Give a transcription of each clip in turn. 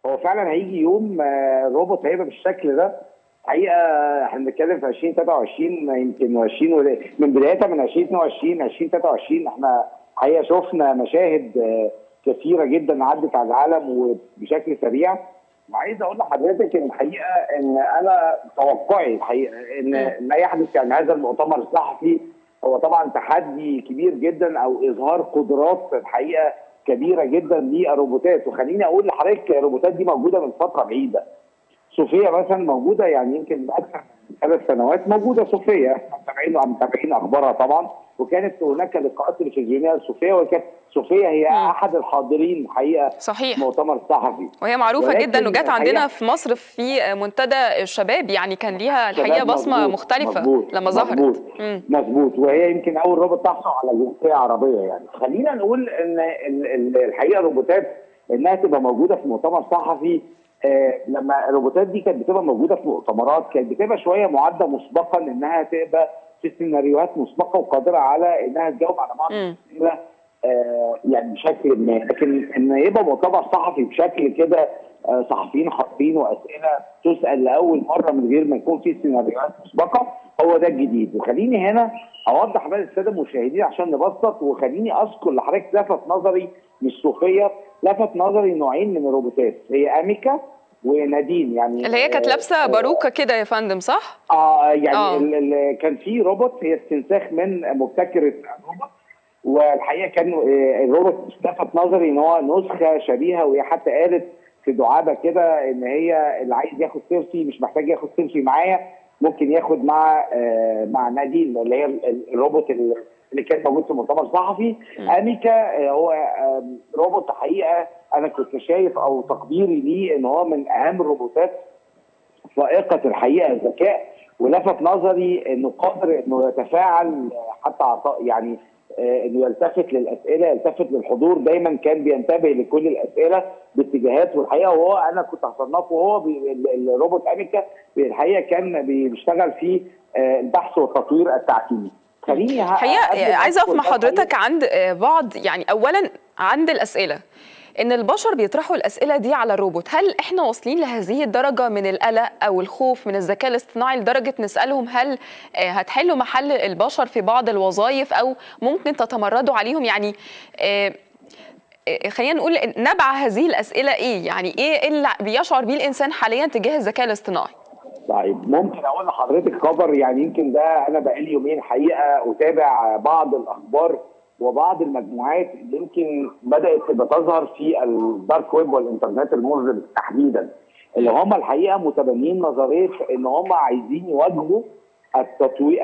هو فعلا هيجي يوم آه، الروبوت هيبقى بالشكل ده حقيقه احنا بنتكلم في 2023 يمكن 20 ول- من بدايه من 2022 2023 احنا حقيقه شفنا مشاهد آه، كثيره جدا عدت على العالم وبشكل سريع وعايز اقول لحضرتك ان الحقيقه ان انا توقعي الحقيقه ان ما يحدث يعني هذا المؤتمر الصحفي هو طبعا تحدي كبير جدا او اظهار قدرات الحقيقه كبيره جدا للروبوتات وخليني اقول لحضرتك الروبوتات دي موجوده من فتره بعيده صوفيا مثلا موجوده يعني يمكن من اكثر من ثلاث سنوات موجوده صوفيا احنا متابعين متابعين اخبارها طبعا وكانت هناك لقاءات تلفزيونيه لصوفيا وكانت صوفيا هي مم. احد الحاضرين حقيقه صحيح المؤتمر الصحفي وهي معروفة ولكن جدا وجات عندنا الحقيقة- في مصر في منتدى الشباب يعني كان ليها الحقيقة شباب بصمة مظبوط، مختلفة مظبوط، لما ظهرت مظبوط مم. مظبوط وهي يمكن اول روبوت تحصل على جنسيه عربيه يعني خلينا نقول ان ال- ال- الحقيقه الروبوتات انها تبقى موجوده في مؤتمر صحفي آه لما الروبوتات دي كانت بتبقى موجوده في مؤتمرات كانت بتبقى شويه معده مسبقا انها تبقى في سيناريوهات مسبقه وقادره على انها تجاوب على بعض مم. الاسئله آه يعني بشكل ما لكن ان يبقى مؤتمر صحفي بشكل كده آه صحفيين حاطين واسئله تسال لاول مره من غير ما يكون في سيناريوهات مسبقه هو ده الجديد وخليني هنا اوضح بقى للساده المشاهدين عشان نبسط وخليني اذكر لحضرتك لفت نظري مش صوفيا لفت نظري نوعين من الروبوتات هي اميكا ونادين يعني اللي هي كانت آه، لابسة آه، باروكة كده يا فندم صح؟ اه يعني آه. ال- ال- كان في روبوت هي استنساخ من مبتكره الروبوت والحقيقه كان آه، الروبوت لفت نظري ان هو نسخه شبيهه وهي حتى قالت في دعابه كده ان هي اللي عايز ياخد سيلفي مش محتاج ياخد سيلفي معايا ممكن ياخد مع آه، مع نادين اللي هي ال- ال- الروبوت اللي اللي كان موجود في مؤتمر صحفي اميكا آه، هو آه، روبوت حقيقه انا كنت شايف او تقديري ليه ان هو من اهم الروبوتات فائقه الحقيقه الذكاء ولفت نظري انه قادر انه يتفاعل حتى عطاء يعني آه، انه يلتفت للاسئله يلتفت للحضور دايما كان بينتبه لكل الاسئله باتجاهات والحقيقه وهو انا كنت هصنفه وهو بي- ال- الروبوت اميكا الحقيقه كان بي- بيشتغل في آه، البحث والتطوير التعليمي خليني ه- حقيقة قبل ما عايزة أقف أدخل مع بقى حضرتك عند آه، بعض يعني أولا عند الأسئلة إن البشر بيطرحوا الأسئلة دي على الروبوت هل إحنا واصلين لهذه الدرجة من القلق أو الخوف من الذكاء الاصطناعي لدرجة نسألهم هل آه، هتحلوا محل البشر في بعض الوظائف أو ممكن تتمردوا عليهم يعني آه، آه، خلينا نقول نبع هذه الأسئلة إيه يعني إيه اللي بيشعر بيه الإنسان حاليا تجاه الذكاء الاصطناعي طيب ممكن اقول لحضرتك خبر يعني يمكن ده انا بقالي يومين حقيقه اتابع بعض الاخبار وبعض المجموعات اللي يمكن بدات تبقى تظهر في الدارك ويب والانترنت المظلم تحديدا اللي هم الحقيقه متبنين نظريه ان هم عايزين يواجهوا التطوير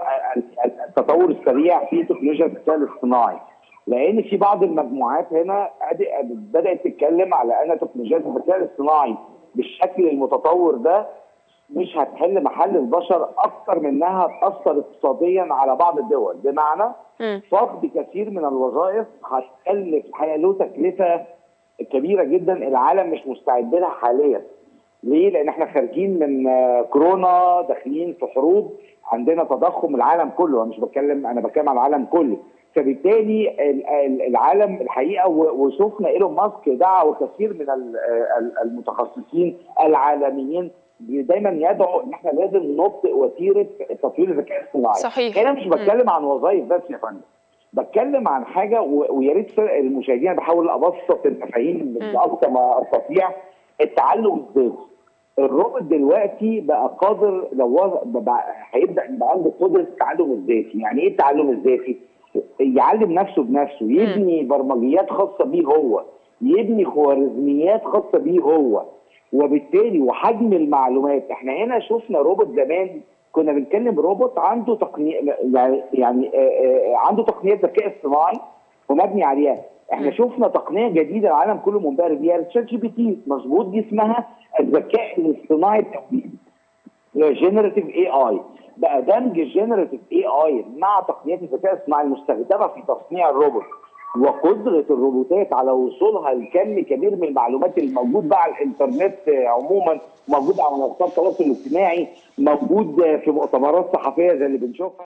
التطور السريع في تكنولوجيا الذكاء الاصطناعي لان في بعض المجموعات هنا أد- بدات تتكلم على ان تكنولوجيات الذكاء الاصطناعي بالشكل المتطور ده مش هتحل محل البشر اكتر من انها تاثر اقتصاديا على بعض الدول بمعنى مم. فقد كثير من الوظائف هتكلف الحقيقه له تكلفه كبيره جدا العالم مش مستعد لها حاليا ليه؟ لان احنا خارجين من آه، كورونا داخلين في حروب عندنا تضخم العالم كله انا مش بتكلم انا بتكلم على العالم كله فبالتالي ال- ال- العالم الحقيقه و- وشفنا ايلون ماسك دعا وكثير من ال- ال- المتخصصين العالميين دايما يدعو ان احنا لازم نبطئ وتيره تطوير الذكاء الاصطناعي صحيح. انا مش بتكلم عن وظائف بس يا فندم بتكلم عن حاجه و- ويا ريت المشاهدين أنا بحاول ابسط المفاهيم باقصى ما استطيع التعلم الذاتي الروبوت دلوقتي بقى قادر لو وضع- بقى هيبدا يبقى عنده قدره التعلم الذاتي، يعني ايه التعلم الذاتي؟ يعلم نفسه بنفسه، يبني برمجيات خاصه بيه هو، يبني خوارزميات خاصه بيه هو، وبالتالي وحجم المعلومات، احنا هنا شفنا روبوت زمان كنا بنتكلم روبوت عنده تقنيه يعني يعني آه، آه، عنده تقنيات ذكاء اصطناعي ومبني عليها احنا شفنا تقنيه جديده العالم كله منبهر بيها الشات جي بي تي مظبوط دي اسمها الذكاء الاصطناعي التوحيدي جنراتيف اي اي بقى دمج الجنراتيف اي اي مع تقنيات الذكاء الاصطناعي المستخدمه في تصنيع الروبوت وقدره الروبوتات على وصولها لكم كبير من المعلومات اللي موجود بقى على الانترنت آه، عموما موجود على منصات التواصل الاجتماعي موجود آه، في مؤتمرات صحفيه زي اللي بنشوفها